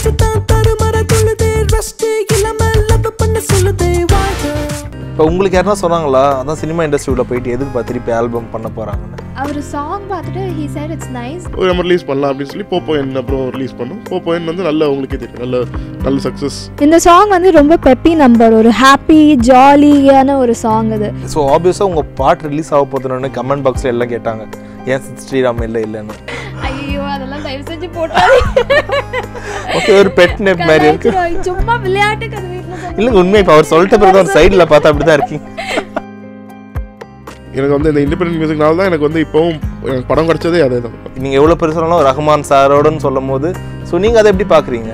மனசுதான் தருமற துள்ளுதே ரெஸ்ட் இல்லாம லவ் பண்ண சொல்லுதே வாழ்க்கை இப்போ உங்களுக்கு யாருன்னா சொன்னாங்களா அதான் சினிமா இண்டஸ்ட்ரியில் போயிட்டு எதுக்குப்பா திருப்பி ஆல்பம் பண்ண போகிறாங்கன்னு அவர் சாங் பார்த்துட்டு ஹீ சைட் இட்ஸ் நைஸ் நம்ம ரிலீஸ் பண்ணலாம் அப்படின்னு சொல்லி போப்போ என் அப்புறம் ரிலீஸ் பண்ணோம் போப்போ என் வந்து நல்ல உங்களுக்கே தெரியும் நல்ல நல்ல சக்ஸஸ் இந்த சாங் வந்து ரொம்ப பெப்பி நம்பர் ஒரு ஹாப்பி ஜாலியான ஒரு சாங் இது ஸோ ஆப்வியஸாக உங்கள் பாட்டு ரிலீஸ் ஆக போதுன்னு கமெண்ட் பாக்ஸில் எல்லாம் கேட்டாங்க ஏன் சித் ஸ்ரீராம் இல்லை இல்லைன்னு ஐயோ அதெல்லாம் தயவு செஞ்சு போட்டாரு ஓகே ஒரு பெட் நெப் மாதிரி இருக்கு சும்மா விளையாட்டுக்கு அது வீட்டில் இல்லைங்க உண்மை இப்போ அவர் சொல்லிட்ட பிறகு ஒரு சைடில் பார்த்தா அப்படி தான் இருக்கீங்க எனக்கு வந்து இந்த இண்டிபெண்டன்ட் மியூசிக்னால தான் எனக்கு வந்து இப்போவும் எனக்கு படம் கிடைச்சதே அதே தான் நீங்கள் எவ்வளோ பெருசு சொன்னாலும் ரஹ்மான் சாரோடன்னு சொல்லும் போது ஸோ நீங்கள் அதை எப்படி பார்க்குறீங்க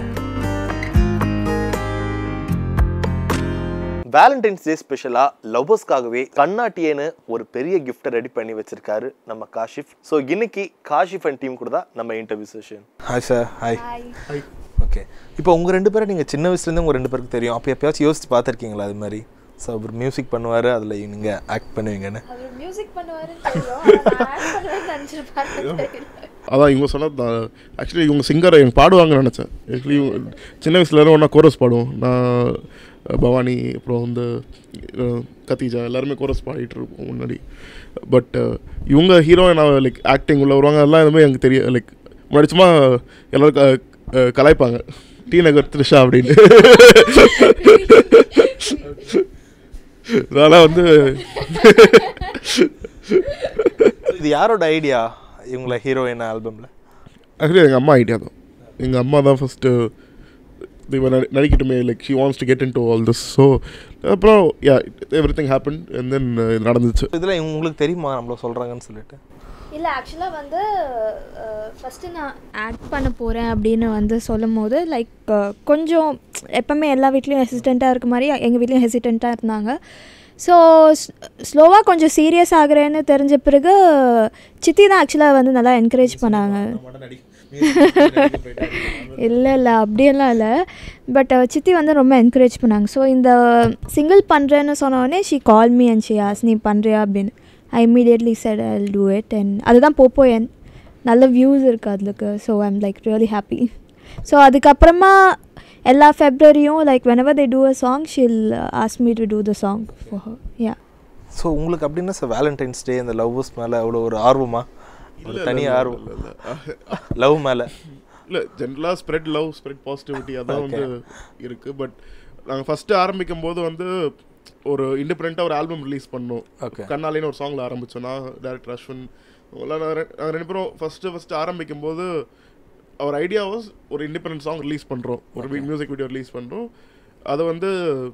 வேலண்டைன்ஸ் டே ஸ்பெஷலாக லவ்வர்ஸ்க்காகவே கண்ணாட்டியேன்னு ஒரு பெரிய கிஃப்ட்டை ரெடி பண்ணி வச்சிருக்காரு நம்ம காஷிஃப் ஸோ இன்னைக்கு காஷிஃப் அண்ட் டீம் கூட தான் நம்ம interview session hi sir hi okay இப்போ உங்கள் ரெண்டு பேரும் நீங்கள் சின்ன வயசுலேருந்து உங்கள் ரெண்டு பேருக்கு தெரியும் அப்போ எப்பயாச்சும் யோசிச்சு பார்த்துருக்கீங்களா அது மாதிரி ஸோ அவர் மியூசிக் பண்ணுவார் அதில் நீங்கள் ஆக்ட் பண்ணுவீங்கன்னு அவர் மியூசிக் பண்ணுவாருன்னு தெரியும் நினச்சிருப்பாரு அதான் இவங்க சொன்னது தான் ஆக்சுவலி இவங்க சிங்கரை எனக்கு பாடுவாங்கன்னு நினச்சேன் ஆக்சுவலி சின்ன வயசுல இருந்து ஒன்றா கோரஸ் பாடுவோம் நான் பவானி அப்புறம் வந்து அஹ், கத்தீஜா எல்லாருமே கோரஸ் பாடிட்டு இருப்போம் முன்னாடி பட் இவங்க ஹீரோயின் லைக் ஆக்டிங் உள்ள வருவாங்க அதெல்லாம் எதுவுமே எனக்கு தெரியும் லைக் முன்னாடி சும்மா எல்லாரும் க- அஹ், கலாய்ப்பாங்க டி நகர் த்ரிஷா அப்படின்னு அதெல்லாம் வந்து இது யாரோட ஐடியா இவங்கள ஹீரோயின் ஆல்பமில் ஆக்சுவலி எங்கள் அம்மா ஐடியா தான் எங்கள் அம்மா தான் ஃபஸ்ட்டு இவன் நடி நடிக்கட்டுமே like she wants to get into all this so அப்புறம் yeah everything happen and then இது நடந்துச்சு இதில் உங்களுக்கு தெரியுமா நம்மள சொல்கிறாங்கன்னு சொல்லிட்டு இல்லை ஆக்சுவலாக வந்து ஃபஸ்ட்டு நான் ஆக்ட் பண்ண போகிறேன் அப்படின்னு வந்து சொல்லும் போது லைக் கொஞ்சம் எப்போவுமே எல்லா வீட்லேயும் ஹெசிடெண்ட்டாக இருக்க மாதிரி எங்கள் வீட்லேயும் ஹெசிடெண்ட்டாக இருந்தாங்க ஸோ ஸ்லோவாக கொஞ்சம் சீரியஸ் ஆகுறேன்னு தெரிஞ்ச பிறகு சித்தி தான் ஆக்சுவலாக வந்து நல்லா என்கரேஜ் பண்ணாங்க இல்லை இல்லை அப்படியெல்லாம் இல்லை பட் சித்தி வந்து ரொம்ப என்கரேஜ் பண்ணாங்க ஸோ இந்த சிங்கிள் பண்ணுறேன்னு சொன்னோடனே she call me and she ask நீ பண்ணுறியா அப்படின்னு I immediately said I do it and அதுதான் போப்போ என் நல்ல வியூஸ் இருக்குது அதுக்கு so I'm like really happy so அதுக்கப்புறமா எல்லா ஃபெப்ரவரியும் like whenever they do a song she'll ask me to do the song for yeah so உங்களுக்கு அப்படின்னா சார் வேலண்டைன்ஸ் டே இந்த லவ்வர்ஸ் மேலே அவ்வளோ ஒரு ஆர்வமா ஒரு தனி ஆர்வம் லவ் மேலே இல்லை ஜென்ரலாக ஸ்ப்ரெட் லவ் ஸ்ப்ரெட் பாசிட்டிவிட்டி அதான் வந்து இருக்குது பட் நாங்கள் ஃபஸ்ட்டு ஆரம்பிக்கும் போது வந்து ஒரு இண்டிபெண்ட்டாக ஒரு ஆல்பம் ரிலீஸ் பண்ணோம் Okay. கண்ணாலின்னு ஒரு சாங்கில் ஆரம்பித்தோம் நான் டேரக்டர் அஸ்வின் எல்லாம் நாங்கள் ரெ- நாங்கள் ரெண்டு பேரும் ஃபஸ்ட்டு ஃபஸ்ட்டு ஆரம்பிக்கும் போது அவர் ஐடியா வாஸ் ஒரு இண்டிபெண்டன்ட் சாங் ரிலீஸ் பண்ணுறோம் ஒரு மியூசிக் வீடியோ ரிலீஸ் பண்ணுறோம் அதை வந்து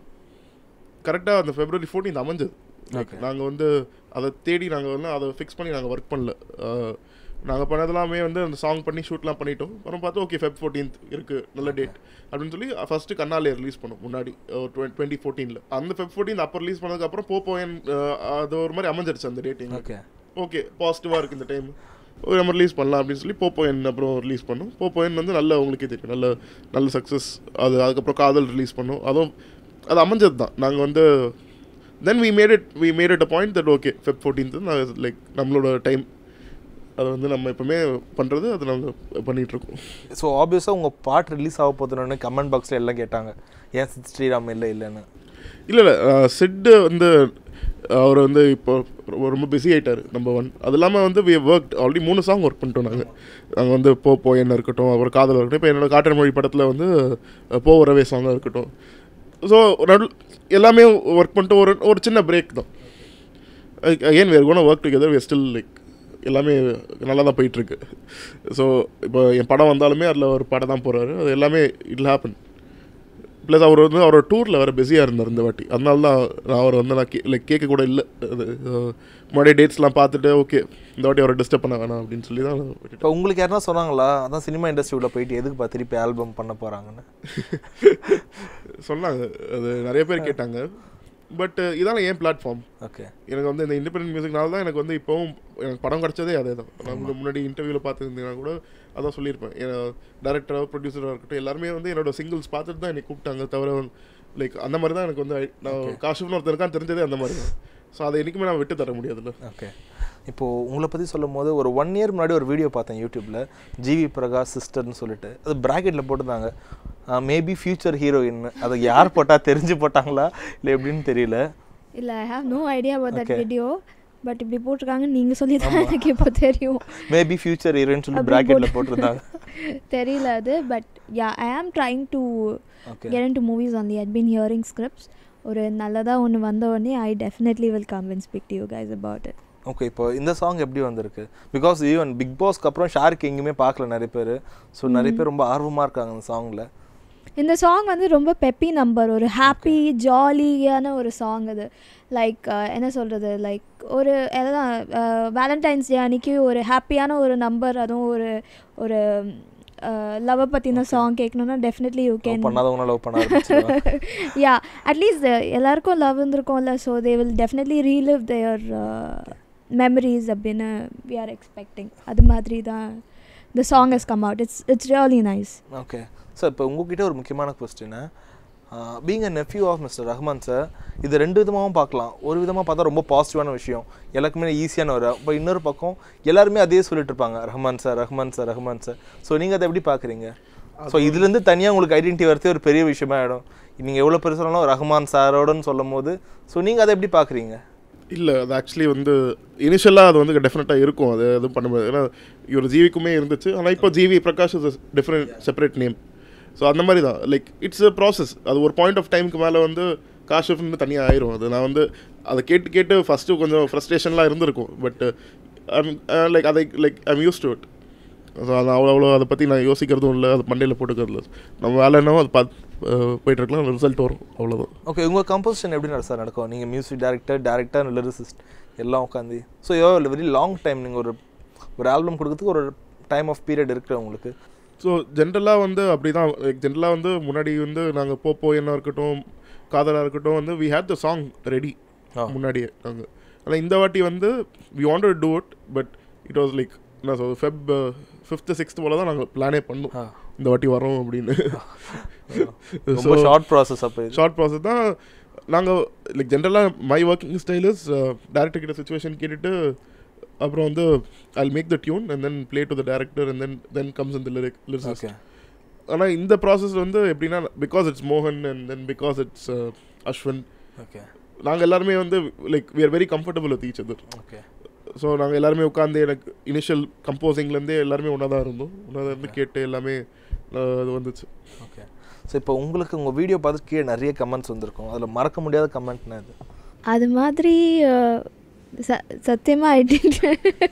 கரெக்டாக அந்த ஃபெப்ரவரி 14th அமைஞ்சது நாங்கள் வந்து அதை தேடி நாங்கள் வந்து அதை ஃபிக்ஸ் பண்ணி நாங்கள் ஒர்க் பண்ணல நாங்கள் பண்ணதெல்லாமே வந்து அந்த சாங் பண்ணி ஷூட்லாம் பண்ணிட்டோம் அப்புறம் பார்த்தா ஓகே ஃபெப் ஃபோர்டீன்த் இருக்குது நல்ல டேட் அப்படின்னு சொல்லி ஃபஸ்ட்டு கண்ணாலே ரிலீஸ் பண்ணோம் முன்னாடி டுவெண்ட்டி ஃபோர்டீனில் அந்த ஃபெப் ஃபோர்டீன் அப்போ ரிலீஸ் பண்ணதுக்கப்புறம் போப்போயன் அது ஒரு மாதிரி அமைஞ்சிருச்சு அந்த டேட் ஓகே ஓகே பாசிட்டிவாக இருக்குது இந்த டைம் நம்ம ரிலீஸ் பண்ணலாம் அப்படின்னு சொல்லி போப்போயன் அப்புறம் ரிலீஸ் பண்ணோம் போப்போயன் வந்து நல்ல உங்களுக்கே தெரியும் நல்ல நல்ல சக்ஸஸ் அது அதுக்கப்புறம் காதல் ரிலீஸ் பண்ணோம் அதுவும் அது அமைஞ்சது தான் நாங்கள் வந்து then we made it we made it a point that okay feb fourteenth நான் லைக் நம்மளோட டைம் அதை வந்து நம்ம எப்பவுமே பண்ணுறது அது நாங்கள் பண்ணிகிட்ருக்கோம் ஸோ ஆப்வியஸாக உங்கள் பாட்டு ரிலீஸ் ஆக போதுன்னு கமெண்ட் பாக்ஸில் எல்லாம் கேட்டாங்க ஏன் சித் ஸ்ரீராம் இல்லை இல்லைன்னு இல்லை இல்லை சிட்டு வந்து அவர் வந்து இப்போ ரொம்ப- ரொம்ப பிஸி ஆயிட்டார் நம்பர் ஒன் அது இல்லாமல் வந்து வி ஒர்க் ஆல்ரெடி மூணு சாங் ஒர்க் பண்ணிட்டோம் நாங்கள் நாங்கள் வந்து போ போ என்ன இருக்கட்டும் அப்புறம் காதல் இருக்கட்டும் இப்போ என்னோட காற்று மொழி படத்தில் வந்து அஹ், போ உறவே சாங்காக இருக்கட்டும் ஸோ நடு எல்லாமே ஒர்க் பண்ணிட்டு ஒரு ஒரு சின்ன பிரேக் தான் again we're gonna work together we're still like எல்லாமே நல்லா தான் போயிட்டுருக்கு ஸோ இப்போ என் படம் வந்தாலுமே அதில் ஒரு படம் தான் போகிறாரு அது எல்லாமே இட் ஹேப்பன் ப்ளஸ் அவர் வந்து அவரோட டூரில் வேறு பிஸியாக இருந்தார் இந்த வாட்டி அதனால தான் நான் அவர் வந்து நான் கே லைக் கேட்க கூட இல்லை அது அஹ், முன்னாடியே டேட்ஸ்லாம் பார்த்துட்டு ஓகே இந்த வாட்டி அவரை டிஸ்டர்ப் பண்ண வேணாம் அப்படின்னு சொல்லி தான் விட்டுட்டேன் இப்போ உங்களுக்கு யாருன்னா சொன்னாங்களா அதான் சினிமா இண்டஸ்ட்ரியில் போயிட்டு எதுக்குப்பா திருப்பி ஆல்பம் பண்ண போகிறாங்கன்னு சொன்னாங்க அது நிறைய பேர் கேட்டாங்க பட் இதான ஏன் பிளாட்ஃபார்ம் ஓகே எனக்கு வந்து இந்த இண்டிபெண்டன்ட் மியூசிக்னால தான் எனக்கு வந்து இப்போவும் எனக்கு படம் கிடச்சதே அதே தான் நான் வந்து முன்னாடி இன்டர்வியூவில் பார்த்துருந்தீங்கன்னா கூட அதான் சொல்லியிருப்பேன் டேரக்டராக ப்ரொடியூசராக இருக்கட்டும் எல்லாருமே வந்து என்னோட சிங்கிள்ஸ் பார்த்துட்டு தான் என்னை கூப்பிட்டாங்க தவிர லைக் அந்த மாதிரி தான் எனக்கு வந்து I- நான் காஷிப்னு ஒருத்தர் இருக்கான்னு தெரிஞ்சதே அந்த மாதிரி தான் ஸோ அதை என்றைக்குமே நான் விட்டு தர முடியாதுல்ல ஓகே இப்போது உங்களை பற்றி சொல்லும் போது ஒரு ஒன் இயர் முன்னாடி ஒரு வீடியோ பார்த்தேன் யூடியூப்பில் ஜிவி பிரகாஷ் சிஸ்டர்னு சொல்லிட்டு அது ப்ராக்கெட்டில் போட்டிருந்தாங்க மேபி ஃபியூச்சர் ஹீரோயின் அதை யார் போட்டால் தெரிஞ்சு போட்டாங்களா இல்லை எப்படின்னு தெரியல இல்லை I have no idea about that Okay. Video but இப்படி போட்டிருக்காங்க நீங்கள் சொல்லி தான் எனக்கு இப்போ தெரியும் மேபி ஃபியூச்சர் ஹீரோயின் சொல்லி அப்படி ப்ராக்கெட்டில் போட்டு- போட்டிருந்தாங்க தெரியல அது but yeah I am trying to okay get into movies only I'd been hearing scripts ஒரு நல்லதாக ஒன்று வந்த உடனே I definitely will come and speak to you guys about it okay இப்போ இந்த சாங் எப்படி வந்திருக்கு பிகாஸ் ஈவன் பிக் பாஸ்க்கு அப்புறம் ஷாருக்கு எங்கேயுமே பார்க்கல நிறைய பேர் ஸோ நிறைய பேர் ரொம்ப ஆர்வமாக இருக்காங்க அந்த சாங்கில் இந்த சாங் வந்து ரொம்ப பெப்பி நம்பர் ஒரு ஹாப்பி ஜாலியான ஒரு சாங் அது லைக் என்ன சொல்கிறது லைக் ஒரு அதான் வேலண்டைன்ஸ் டே அன்னைக்கு ஒரு ஹாப்பியான ஒரு நம்பர் அதுவும் ஒரு ஒரு லவ்வை பற்றின சாங் கேட்கணுன்னா டெஃபினெட்லி யூ கேன் பண்ணாதவங்க லவ் பண்ண ஆரம்பிச்சிருவாங்க யா அட்லீஸ்ட் எல்லாருக்கும் லவ் இருந்திருக்கும்ல so they will definitely relive their memories அப்படின்னு வி ஆர் எக்ஸ்பெக்டிங் அது மாதிரி தான் the song has come out it's it's really nice okay sir இப்போ உங்ககிட்ட ஒரு முக்கியமான question being a nephew of mister Rahman sir இது ரெண்டு விதமாகவும் பார்க்கலாம் ஒரு விதமாக பார்த்தா ரொம்ப பாசிட்டிவான விஷயம் எல்லாருக்குமே ஈஸியான ஒரு இப்போ இன்னொரு பக்கம் எல்லாருமே அதே சொல்லிட்டு இருப்பாங்க Rahman sir Rahman sir Rahman sir so நீங்கள் அதை எப்படி பார்க்குறீங்க ஸோ இதுலேருந்து தனியாக உங்களுக்கு ஐடென்டிட்டி வரதே ஒரு பெரிய விஷயமா ஆகிடும் நீங்கள் எவ்வளோ பெருசு சொன்னாலும் ரஹ்மான் சாரோடன்னு சொல்லும் போது ஸோ நீங்கள் அதை எப்படி பார்க்குறீங்க இல்லை அது ஆக்சுவலி வந்து இனிஷியலாக அது வந்து டெஃபினட்டாக இருக்கும் அது எதுவும் பண்ண முடியாது ஏன்னா இவர் ஜீவிக்குமே இருந்துச்சு ஆனால் இப்போ GV Prakash is different separate name so அந்த மாதிரி தான் லைக் இட்ஸ் a ப்ராசஸ் அது ஒரு பாயிண்ட் ஆஃப் டைமுக்கு மேலே வந்து காஷிஃப்னு தனியாக ஆயிரும் அது நான் வந்து அதை கேட்டு கேட்டு ஃபஸ்ட்டு கொஞ்சம் ஃப்ரஸ்ட்ரேஷன்லாம் இருந்திருக்கும் பட் லைக் அதை like I'm use to it so அது அவ்வளோ அவ்வளோ அதை பற்றி நான் யோசிக்கிறதும் இல்லை அது மண்டையில் போட்டுக்கிறது இல்லை நம்ம வேலை என்னவோ அது பார்த்து போயிட்டுருக்கலாம் ரிசல்ட் வரும் அவ்வளோதான் ஓகே உங்கள் கம்போசிஷன் எப்படி நட- சார் நடக்கும் நீங்கள் மியூசிக் டைரக்டர் டேரக்டர் லிரிசிஸ்ட் எல்லாம் உட்காந்து so yo very long time நீங்கள் ஒரு ஒரு ஆல்பம் கொடுக்கறதுக்கு ஒரு டைம் ஆஃப் பீரியட் இருக்குது உங்களுக்கு ஸோ ஜென்ரலாக வந்து அப்படி தான் ஜென்ரலாக வந்து முன்னாடி வந்து நாங்கள் போப்போ என்ன இருக்கட்டும் காதலாக இருக்கட்டும் வந்து we had the song ready ah. முன்னாடியே நாங்கள் ஆனால் இந்த வாட்டி வந்து we want do it but it was like என்ன சொல் ஃபெப் ஃபிஃப்த்து சிக்ஸ்த் போல தான் நாங்கள் பிளானே பண்ணோம் ஆ. இந்த வாட்டி வரோம் அப்படின்னு ரொம்ப ஷார்ட் ப்ராசஸ் அப்போ இது ஷார்ட் ப்ராசஸ் தான் நாங்கள் லைக் ஜென்ரலாக my working style is director கிட்ட சுச்சுவேஷன் கேட்டுட்டு அப்புறம் வந்து I make the tune and then play to the director and then then comes இந்த லிரிக் லிரிக்ஸ் ஓகே ஆனால் இந்த ப்ராசஸ் வந்து எப்படின்னா பிகாஸ் இட்ஸ் மோகன் and then because it's Ashwin okay நாங்கள் எல்லாருமே வந்து like we are very comfortable with each other okay so நாங்கள் எல்லாருமே உட்காந்து எனக்கு இனிஷியல் கம்போசிங்லேருந்தே எல்லாருமே ஒன்றா தான் இருந்தோம் ஒன்றா தான் இருந்து கேட்டு எல்லாமே அஹ், அது வந்துச்சு ஓகே ஸோ இப்போ உங்களுக்கு உங்கள் வீடியோ பார்த்து கீழே நிறைய கமெண்ட்ஸ் வந்திருக்கும் அதில் மறக்க முடியாத கமெண்ட்னா இது அது மாதிரி அஹ், ச சத்தியமாக ஐடென்டி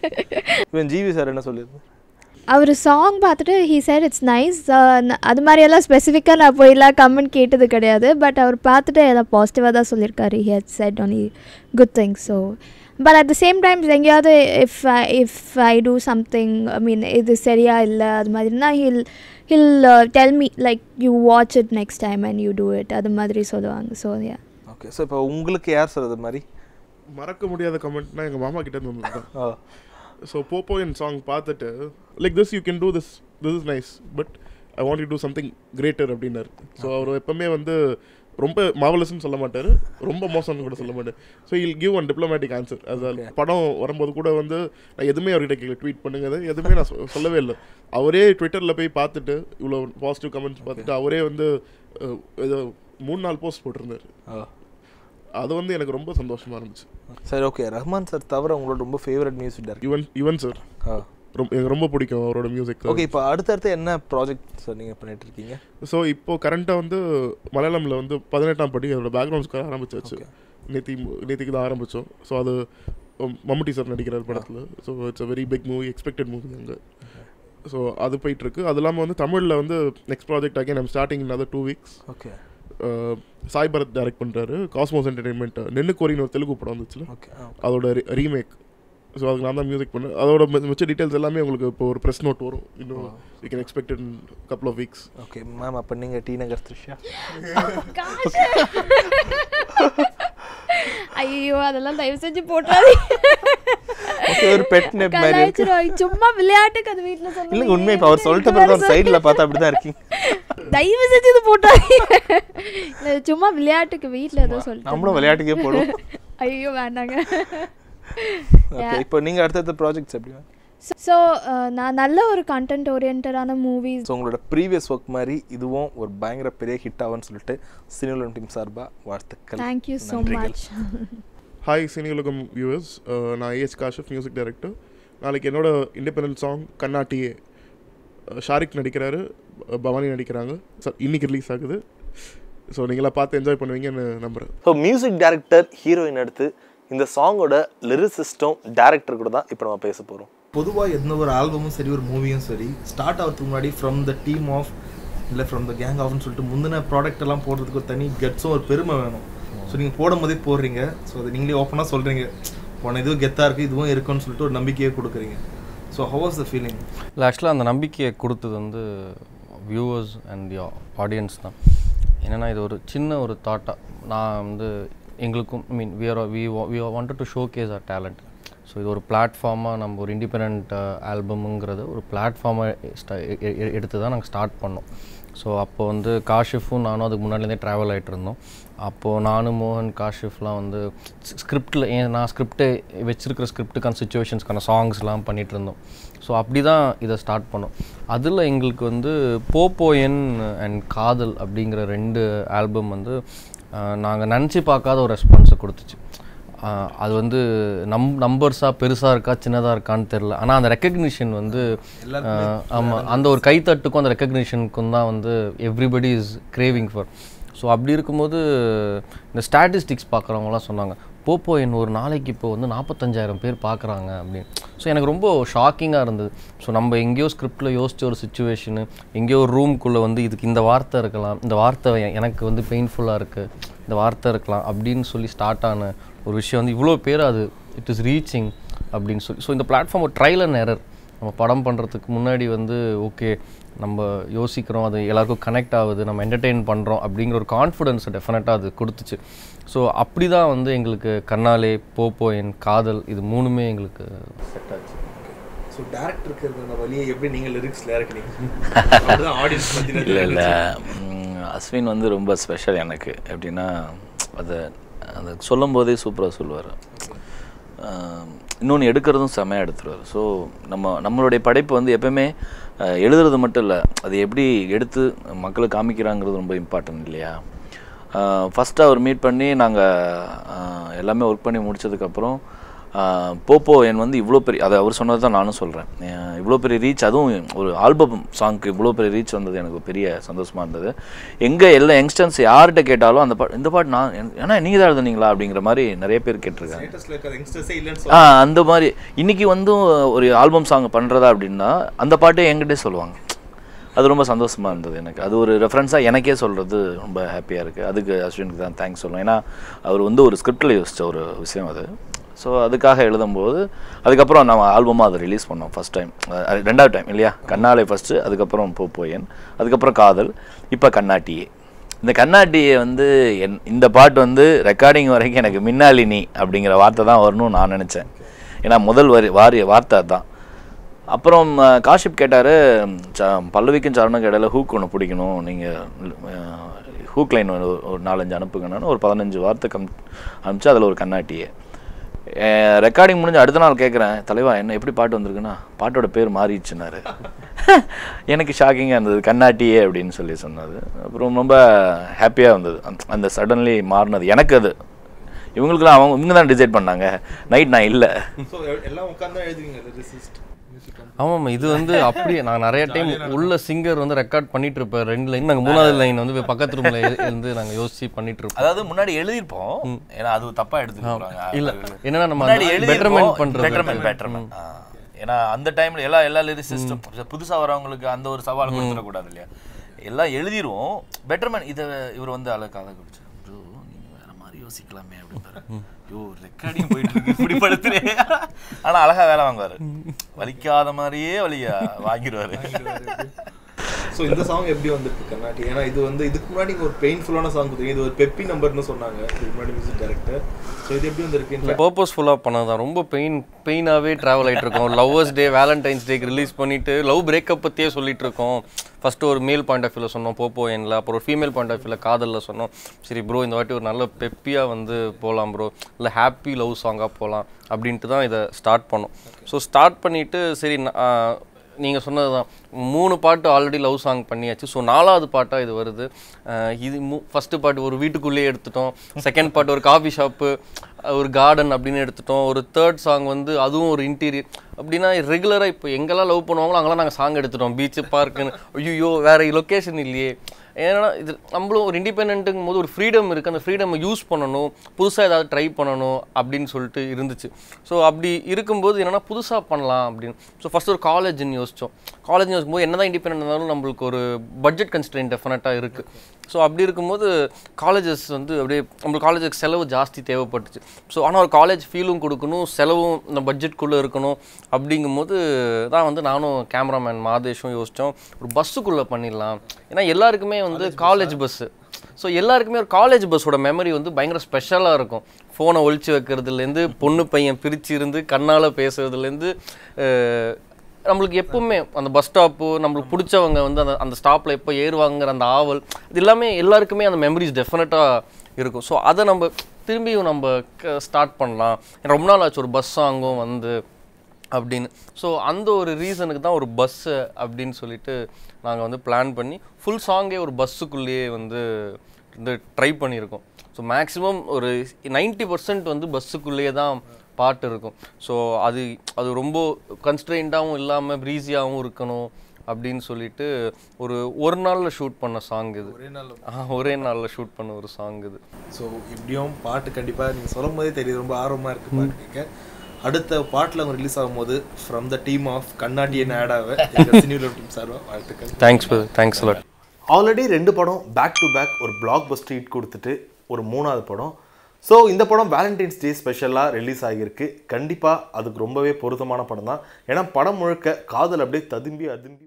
இவன் ஜிவி சார் என்ன சொல்லியிருக்கு அவர் சாங் பார்த்துட்டு ஹீ said இட்ஸ் நைஸ் அது மாதிரியெல்லாம் ஸ்பெசிஃபிக்காக நான் போயெல்லாம் கமெண்ட் கேட்டது கிடையாது பட் அவர் பார்த்துட்டு எல்லாம் பாசிட்டிவாக தான் சொல்லியிருக்காரு he had said only good things so but at the same times எங்கேயாவது if if I do something I mean இது சரியா இல்லை அது மாதிரினா he'll he'll tell me like you watch it next time and you do it அது மாதிரி சொல்லுவாங்க so yeah okay so இப்போ உங்களுக்கு யார் சார் அது மாதிரி மறக்க முடியாத கமெண்ட்னா எங்கள் மாமா கிட்ட இருந்து வந்தது தான் ஆ ஸோ போப்போ என் சாங் பார்த்துட்டு like this you can do this this is nice but I want you do something greater அப்படின்னாரு ஸோ அவர் எப்பவுமே வந்து ரொம்ப மாவலஸ்ன்னு சொல்ல மாட்டார் ரொம்ப மோசம்னு கூட சொல்ல மாட்டார் so I'll give one diplomatic answer அது Okay. படம் வரும்போது கூட வந்து நான் எதுவுமே அவர்கிட்ட கேட்கல ட்வீட் பண்ணுங்க அது எதுவுமே நான் சொ- சொல்லவே இல்லை அவரே ட்விட்டரில் போய் பார்த்துட்டு இவ்வளோ பாசிட்டிவ் கமெண்ட்ஸ் பார்த்துட்டு அவரே வந்து அஹ், ஏதோ மூணு நாலு போஸ்ட் போட்டிருந்தாரு ஆ அது வந்து எனக்கு ரொம்ப சந்தோஷமா இருந்துச்சு சரி ஓகே ரஹ்மான் சார் தவிர உங்களோட ரொம்ப favourite music director Yuvan Yuvan sir ஆ ரொம்ப எனக்கு ரொம்ப பிடிக்கும் அவரோட மியூசிக் ஓகே இப்போ அடுத்தடுத்து என்ன ப்ராஜெக்ட் சார் நீங்கள் பண்ணிட்டு இருக்கீங்க ஸோ இப்போ கரண்ட்டாக வந்து மலையாளமில் வந்து பதினெட்டாம் படி அதோட பேக்ரவுண்ட் ஸ்கோர் ஆரம்பிச்சாச்சு Okay. நேத்தி நேத்திக்கு தான் ஆரம்பித்தோம் ஸோ அது உம், மம்முட்டி சார் நடிக்கிறார் படத்தில் so it's a very big movie expected movie அங்கே ஸோ அது போயிட்டுருக்கு அது இல்லாமல் வந்து தமிழில் வந்து நெக்ஸ்ட் ப்ராஜெக்ட் அகைன் நம்ம starting another two weeks okay Sai Bharath direct பண்ணுறாரு காஸ்மோஸ் என்டர்டைன்மெண்ட் நின்னு கோரின்னு ஒரு தெலுங்கு படம் வந்துச்சுல ஓகே அதோட ரீமேக் ஸோ அதுக்கு நான் தான் மியூசிக் பண்ணேன் அதோட மி- மிச்ச டீட்டெயில்ஸ் எல்லாமே உங்களுக்கு இப்போ ஒரு ப்ரெஸ் நோட் வரும் இன்னும் you can expect in couple of weeks okay ma'am அப்போ நீங்கள் டி நகர் த்ரிஷா ஐயோ அதெல்லாம் தயவு செஞ்சு போட்டாது ஓகே ஒரு பெட் நெப் மாதிரி இருக்கு கலாய்ச்சிரும். சும்மா விளையாட்டுக்கு அது வீட்டில் சொல்லுங்க இல்லைங்க உண்மை இப்போ அவர் சொல்லிட்ட பிறகு ஒரு சைடில் பார்த்தா அப்படி தான் இருக்கீங்க தயவு செஞ்சு இது போட்டாதீங்க இல்ல சும்மா விளையாட்டுக்கு வீட்டில் ஏதோ சொல்லிட்டு நம்மளும் விளையாட்டுக்கே போடுவோம் ஐயோ வேண்டாங்க ஓகே இப்போ நீங்கள் அடுத்தடுத்த ப்ராஜெக்ட்ஸ் எப்படி ஸோ நான் நல்ல ஒரு கண்டென்ட் ஓரியன்டான மூவிஸ் ஸோ உங்களோட ப்ரீவியஸ் ஒர்க் மாதிரி இதுவும் ஒரு பயங்கர பெரிய ஹிட் ஆகும்னு சொல்லிட்டு சினிமலம் டீம் சார்பாக வாழ்த்துக்கள் தேங்க்யூ ஸோ நன்றிகள். Much hi Cini Ulagam viewers நான் ஏஎஸ் காஷப் மியூசிக் டைரக்டர் நாளைக்கு என்னோட இண்டிபெண்டன்ட் சாங் கண்ணாட்டியே அஹ் ஷாரிக் நடிக்கிறாரு அஹ் பவானி நடிக்கிறாங்க So, இன்னைக்கு ரிலீஸ் ஆகுது ஸோ நீங்களாம் பார்த்து என்ஜாய் பண்ணுவீங்கன்னு நம்புகிறேன் ஸோ மியூசிக் டைரக்டர் ஹீரோயின் எடுத்து இந்த சாங்கோட லிரிசிஸ்டும் டேரக்டர் கூட தான் இப்போ நம்ம பேச போகிறோம் பொதுவாக எந்த ஒரு ஆல்பமும் சரி ஒரு மூவியும் சரி ஸ்டார்ட் ஆகிறதுக்கு முன்னாடி ஃப்ரம் த டீம் ஆஃப் இல்லை ஃப்ரம் த கேங் ஆஃப்னு சொல்லிட்டு முந்தின ப்ராடக்ட் எல்லாம் போடுறதுக்கு ஒரு தனி கட்ஸும் ஒரு பெருமை வேணும் ஸோ நீங்கள் போடும் போதே போடுறீங்க ஸோ அதை நீங்களே ஓப்பனாக சொல்கிறீங்க போன இதுவும் கெத்தாக இருக்குது இதுவும் இருக்குன்னு சொல்லிட்டு ஒரு நம்பிக்கையே கொடுக்குறீங்க so how was the feeling இல்லை ஆக்சுவலாக அந்த நம்பிக்கையை கொடுத்தது வந்து வியூவர்ஸ் அண்ட் ஆடியன்ஸ் தான் என்னென்னா இது ஒரு சின்ன ஒரு தாட்டாக நான் வந்து எங்களுக்கும் I mean we're we we wanted to showcase our talent so இது ஒரு பிளாட்ஃபார்மாக நம்ம ஒரு இண்டிபெண்ட் ஆல்பமுங்கிறது ஒரு பிளாட்ஃபார்மாக எடுத்து தான் நாங்கள் ஸ்டார்ட் பண்ணோம் ஸோ அப்போ வந்து காஷிஃபும் நானும் அதுக்கு முன்னாடிலேருந்தே ட்ராவல் ஆகிட்டு இருந்தோம் அப்போது நானும் மோகன் காஷிஃப்லாம் வந்து ஸ்கிரிப்டில் ஏன் நான் ஸ்கிரிப்டை வச்சிருக்கிற ஸ்கிரிப்டுக்கான சுச்சுவேஷன்ஸ்க்கான சாங்ஸ்லாம் பண்ணிகிட்டு இருந்தோம் ஸோ அப்படி தான் இதை ஸ்டார்ட் பண்ணோம் அதில் எங்களுக்கு வந்து போப்போயன் அண்ட் காதல் அப்படிங்கிற ரெண்டு ஆல்பம் வந்து நாங்கள் நினச்சி பார்க்காத ஒரு ரெஸ்பான்ஸை கொடுத்துச்சு ஆஹ் அது வந்து நம் நம்பர்ஸாக பெருசாக இருக்கா சின்னதாக இருக்கான்னு தெரில ஆனால் அந்த ரெக்கக்னிஷன் வந்து ஆமாம் அந்த ஒரு கைத்தட்டுக்கும் அந்த ரெக்கக்னிஷனுக்கும் தான் வந்து everybody is craving for so அப்படி இருக்கும்போது இந்த ஸ்டாட்டிஸ்டிக்ஸ் பார்க்குறவங்களாம் சொன்னாங்க போப்போ என் ஒரு நாளைக்கு இப்போ வந்து நாற்பத்தஞ்சாயிரம் பேர் பார்க்குறாங்க அப்படின்னு ஸோ எனக்கு ரொம்ப ஷாக்கிங்காக இருந்தது ஸோ நம்ம எங்கேயோ ஸ்கிரிப்டில் யோசிச்ச ஒரு சுச்சுவேஷனு எங்கேயோ ஒரு ரூம்குள்ளே வந்து இதுக்கு இந்த வார்த்தை இருக்கலாம் இந்த வார்த்தை எ- எனக்கு வந்து பெயின்ஃபுல்லாக இருக்குது இந்த வார்த்தை இருக்கலாம் அப்படின்னு சொல்லி ஸ்டார்ட் ஆன ஒரு விஷயம் வந்து இவ்வளோ பேர் அது இட் இஸ் ரீச்சிங் அப்படின்னு சொல்லி ஸோ இந்த பிளாட்ஃபார்ம் ஒரு ட்ரையல் அண்ட் எரர் நம்ம படம் பண்ணுறதுக்கு முன்னாடி வந்து ஓகே நம்ம யோசிக்கிறோம் அது எல்லாருக்கும் கனெக்ட் ஆகுது நம்ம என்டர்டெயின் பண்ணுறோம் அப்படிங்கிற ஒரு கான்ஃபிடென்ஸை டெஃபினட்டாக அது கொடுத்துச்சு ஸோ அப்படி தான் வந்து எங்களுக்கு கண்ணாலே போப்போ என் காதல் இது மூணுமே எங்களுக்கு செட் ஆச்சு ஸோ டேரக்டருக்கு இருந்த அந்த வழியை எப்படி நீங்கள் லிரிக்ஸில் இறக்குனீங்க அப்படிதான் ஆடியன்ஸ் இல்லை இல்லை அஸ்வின் வந்து ரொம்ப ஸ்பெஷல் எனக்கு எப்படின்னா அதை அதை சொல்லும் போதே சூப்பராக சொல்லுவார் இன்னொன்று எடுக்கிறதும் செமையாக எடுத்துருவார் ஸோ நம்ம நம்மளுடைய படைப்பு வந்து எப்பவுமே அஹ், எழுதுறது மட்டும் இல்லை அது எப்படி எடுத்து மக்களுக்கு காமிக்கிறாங்கிறது ரொம்ப இம்பார்ட்டன்ட் இல்லையா ஃபஸ்ட்டு அவர் மீட் பண்ணி நாங்கள் எல்லாமே ஒர்க் பண்ணி முடிச்சதுக்கப்புறம் ஆஹ் போப்போ என் வந்து இவ்வளோ பெரிய அதை அவர் சொன்னது தான் நானும் சொல்கிறேன் இவ்வளோ பெரிய ரீச் அதுவும் ஒரு ஆல்பம் சாங்க்கு இவ்வளோ பெரிய ரீச் வந்தது எனக்கு பெரிய சந்தோஷமாக இருந்தது எங்கே எல்லா யங்ஸ்டர்ஸ் யார்கிட்ட கேட்டாலும் அந்த பாட்டு இந்த பாட்டு நான் ஏன்னா நீங்கள் தான் எழுதுனீங்களா அப்படிங்கிற மாதிரி நிறைய பேர் கேட்டிருக்காங்க ஸ்டேட்டஸில் இருக்கிற யங்ஸ்டர்ஸே இல்லைன்னு ஆ அந்த மாதிரி இன்னைக்கு வந்து ஒரு ஆல்பம் சாங் பண்ணுறதா அப்படின்னா அந்த பாட்டே என்கிட்டே சொல்லுவாங்க அது ரொம்ப சந்தோஷமாக இருந்தது எனக்கு அது ஒரு ரெஃபரன்ஸாக எனக்கே சொல்கிறது ரொம்ப ஹாப்பியாக இருக்குது அதுக்கு அஸ்வினுக்கு தான் தேங்க்ஸ் சொல்லுவேன் ஏன்னா அவர் வந்து ஒரு ஸ்கிரிப்டில் யோசித்த ஒரு விஷயம் அது ஸோ அதுக்காக எழுதும்போது அதுக்கப்புறம் நம்ம ஆல்பமாக அதை ரிலீஸ் பண்ணோம் ஃபஸ்ட் டைம் ரெண்டாவது டைம் இல்லையா கண்ணாலே ஃபஸ்ட்டு அதுக்கப்புறம் போ போயன் அதுக்கப்புறம் காதல் இப்போ கண்ணாட்டியே இந்த கண்ணாட்டியை வந்து என் இந்த பாட்டு வந்து ரெக்கார்டிங் வரைக்கும் எனக்கு மின்னாலினி அப்படிங்கிற வார்த்தை தான் வரணும்னு நான் நினச்சேன் ஏன்னா முதல் வரி வாரிய வார்த்தை தான் அப்புறம் அஹ், காஷிப் கேட்டார் பல்லவிக்கும் சரணம் இடையில ஹூக் ஒன்று பிடிக்கணும் நீங்கள் ஹூக் லைன் ஒரு ஒரு நாலஞ்சு அனுப்புங்கன்னு ஒரு பதினஞ்சு வார்த்தை கம் அனுப்பிச்சு அதில் ஒரு கண்ணாட்டியே ரெக்கார்டிங் முடிஞ்சு அடுத்த நாள் கேட்குறேன் தலைவா என்ன எப்படி பாட்டு வந்திருக்குன்னா பாட்டோட பேர் மாறிடுச்சுன்னாரு எனக்கு ஷாக்கிங்காக இருந்தது கண்ணாட்டியே அப்படின்னு சொல்லி சொன்னது அப்புறம் ரொம்ப ஹாப்பியாக இருந்தது அந்த- அந்த சடன்லி மாறினது எனக்கு அது இவங்களுக்குலாம் அவங்க இவங்க தான் டிசைட் பண்ணாங்க நைட் நான் இல்லை ஸோ எல்லாம் உட்காந்து தான் எழுதுவீங்க லிரிசிஸ்ட் மியூசிக் ஆமாம் இது வந்து அப்படியே நான் நிறைய டைம் உள்ள சிங்கர் வந்து ரெக்கார்ட் பண்ணிட்டு இருப்பேன் ரெண்டு லைன் நாங்கள் மூணாவது லைன் வந்து போய் பக்கத்து ரூமில் இருந்து நாங்கள் யோசிச்சு பண்ணிட்டு இருப்போம் அதாவது முன்னாடி எழுதியிருப்போம் ஏன்னா அது தப்பா எடுத்துக்கிறாங்க இல்ல என்னன்னா நம்ம முன்னாடி பெட்டர்மெண்ட் பண்றது பெட்டர்மெண்ட் பெட்டர்மெண்ட் ஏன்னா அந்த டைம்ல எல்லா எல்லா லிரிசிஸ்டும் புதுசா வரவங்களுக்கு அந்த ஒரு சவால் கொடுத்துடக்கூடாது இல்லையா எல்லாம் எழுதிருவோம் பெட்டர்மெண்ட் இதை இவர் வந்து அழகு கதை குடிச்சு ப்ரோ நீங்க வேற மாதிரி யோசிக்கலாமே அப்படின்றாரு ஐயோ ரெக்கார்டிங் போயிட்டு இருக்கு இப்படி படுத்துறே ஆனா அழகா வேலை வாங்குவாரு வலிக்காத மாதிரியே வலியா வாங்கிடுவாரு ஸோ இந்த சாங் எப்படி வந்திருக்கு கர்நாடி ஏன்னா இது வந்து இதுக்கு முன்னாடி ஒரு பெயின்ஃபுல்லான சாங் கொடுத்தீங்க இது ஒரு பெப்பி நம்பர்னு சொன்னாங்க இதுக்கு முன்னாடி மியூசிக் டைரக்டர் ஸோ இது எப்படி வந்திருக்கு பர்பஸ்ஃபுல்லாக பண்ணதான் ரொம்ப பெயின் பெயினாகவே ட்ராவல் ஆகிட்டு இருக்கோம் லவ்வர்ஸ் டே வேலண்டைன்ஸ் டேக்கு ரிலீஸ் பண்ணிட்டு லவ் பிரேக்கப் பற்றியே சொல்லிட்டு இருக்கோம் ஃபஸ்ட்டு ஒரு மேல் பாயிண்ட் ஆஃப் வியூவில் சொன்னோம் போப்போ என்ல அப்புறம் ஒரு ஃபீமேல் பாயிண்ட் ஆஃப் வியூவில் காதலில் சொன்னோம் சரி ப்ரோ இந்த வாட்டி ஒரு நல்ல பெப்பியாக வந்து போகலாம் ப்ரோ இல்லை ஹாப்பி லவ் சாங்காக போகலாம் அப்படின்ட்டு தான் இதை ஸ்டார்ட் பண்ணோம் ஸோ ஸ்டார்ட் பண்ணிவிட்டு சரி நீங்கள் சொன்னது தான் மூணு பாட்டு ஆல்ரெடி லவ் சாங் பண்ணியாச்சு ஸோ நாலாவது பாட்டாக இது வருது அஹ் இது மூ ஃபஸ்ட்டு பாட்டு ஒரு வீட்டுக்குள்ளேயே எடுத்துட்டோம் செகண்ட் பாட்டு ஒரு காஃபி ஷாப்பு ஒரு கார்டன் அப்படின்னு எடுத்துட்டோம் ஒரு தேர்ட் சாங் வந்து அதுவும் ஒரு இன்டீரியர் அப்படின்னா ரெகுலராக இப்போ எங்கெல்லாம் லவ் பண்ணுவாங்களோ அங்கெல்லாம் நாங்கள் சாங் எடுத்துட்டோம் பீச்சு பார்க்குன்னு ஐயோ வேறு லொக்கேஷன் இல்லையே ஏன்னா இது நம்மளும் ஒரு இண்டிபெண்ட்டுங்கும் போது ஒரு ஃப்ரீடம் இருக்குது அந்த ஃப்ரீடம் யூஸ் பண்ணணும் புதுசாக ஏதாவது ட்ரை பண்ணணும் அப்படின்னு சொல்லிட்டு இருந்துச்சு ஸோ அப்படி இருக்கும்போது என்னென்னா புதுசாக பண்ணலாம் அப்படின்னு ஸோ ஃபஸ்ட் ஒரு காலேஜ்னு யோசித்தோம் காலேஜ் யோசிக்கும் போது என்ன தான் இண்டிபெண்ட் இருந்தாலும் நம்மளுக்கு ஒரு பட்ஜெட் கன்ஸ்ட்ரெயின் டெஃபினட்டாக இருக்குது ஸோ அப்படி இருக்கும்போது காலேஜஸ் வந்து அப்படியே நம்மளுக்கு காலேஜுக்கு செலவு ஜாஸ்தி தேவைப்பட்டுச்சு ஸோ ஆனால் ஒரு காலேஜ் ஃபீலும் கொடுக்கணும் செலவும் இந்த பட்ஜெட்குள்ளே இருக்கணும் அப்படிங்கும்போது தான் வந்து நானும் கேமராமேன் மாதேஷும் யோசித்தோம் ஒரு பஸ்ஸுக்குள்ளே பண்ணிடலாம் ஏன்னா எல்லாருக்குமே வந்து காலேஜ் பஸ்ஸு ஸோ எல்லாருக்குமே ஒரு காலேஜ் பஸ்ஸோட மெமரி வந்து பயங்கர ஸ்பெஷலாக இருக்கும் ஃபோனை ஒழிச்சு வைக்கிறதுலேருந்து பொண்ணு பையன் பிரிச்சு இருந்து கண்ணால் பேசுறதுலேருந்து அஹ், நம்மளுக்கு எப்பவுமே அந்த பஸ் ஸ்டாப்பு நம்மளுக்கு பிடிச்சவங்க வந்து அந்த அந்த ஸ்டாப்பில் எப்போ ஏறுவாங்கிற அந்த ஆவல் இது எல்லாமே எல்லாருக்குமே அந்த மெமரிஸ் டெஃபினட்டாக இருக்கும் ஸோ அதை நம்ம திரும்பியும் நம்ம ஸ்டார்ட் பண்ணலாம் ஏன்னா ரொம்ப நாள் ஆச்சு ஒரு பஸ் சாங்கும் வந்து அப்படின்னு ஸோ அந்த ஒரு ரீசனுக்கு தான் ஒரு பஸ்ஸு அப்படின்னு சொல்லிட்டு நாங்கள் வந்து பிளான் பண்ணி ஃபுல் சாங்கே ஒரு பஸ்ஸுக்குள்ளேயே வந்து வந்து ட்ரை பண்ணியிருக்கோம் ஸோ மேக்ஸிமம் ஒரு 90% பர்சன்ட் வந்து பஸ்ஸுக்குள்ளேயே தான் பாட்டு இருக்கும் ஸோ அது அது ரொம்ப கன்ஸ்ட்ரெயின்டாகவும் இல்லாமல் ப்ரீஸியாகவும் இருக்கணும் அப்படின்னு சொல்லிட்டு ஒரு ஒரு நாளில் ஷூட் பண்ண சாங் இது ஒரே நாள் ஆ, ஒரே நாளில் ஷூட் பண்ண ஒரு சாங் இது ஸோ இப்படியும் பாட்டு கண்டிப்பாக நீங்கள் சொல்லும் போதே தெரியுது ரொம்ப ஆர்வமாக இருக்குது பாட்டு அடுத்த பாட்டில் அவங்க ரிலீஸ் ஆகும்போது ஃப்ரம் த டீம் ஆஃப் கண்ணாடியன் ஆடாவை சினிவர் டீம் சார்பாக வாழ்த்துக்கள் தேங்க்ஸ் தேங்க்ஸ் லாட் ஆல்ரெடி ரெண்டு படம் பேக் டு பேக் ஒரு பிளாக் பஸ்டர் ஹிட் கொடுத்துட்டு ஒரு மூணாவது படம் ஸோ இந்த படம் வேலண்டைன்ஸ் டே ஸ்பெஷலாக ரிலீஸ் ஆகியிருக்கு கண்டிப்பாக அதுக்கு ரொம்பவே பொருத்தமான படம் தான் ஏன்னா படம் முழுக்க காதல் அப்படியே ததும்பி அதும்பி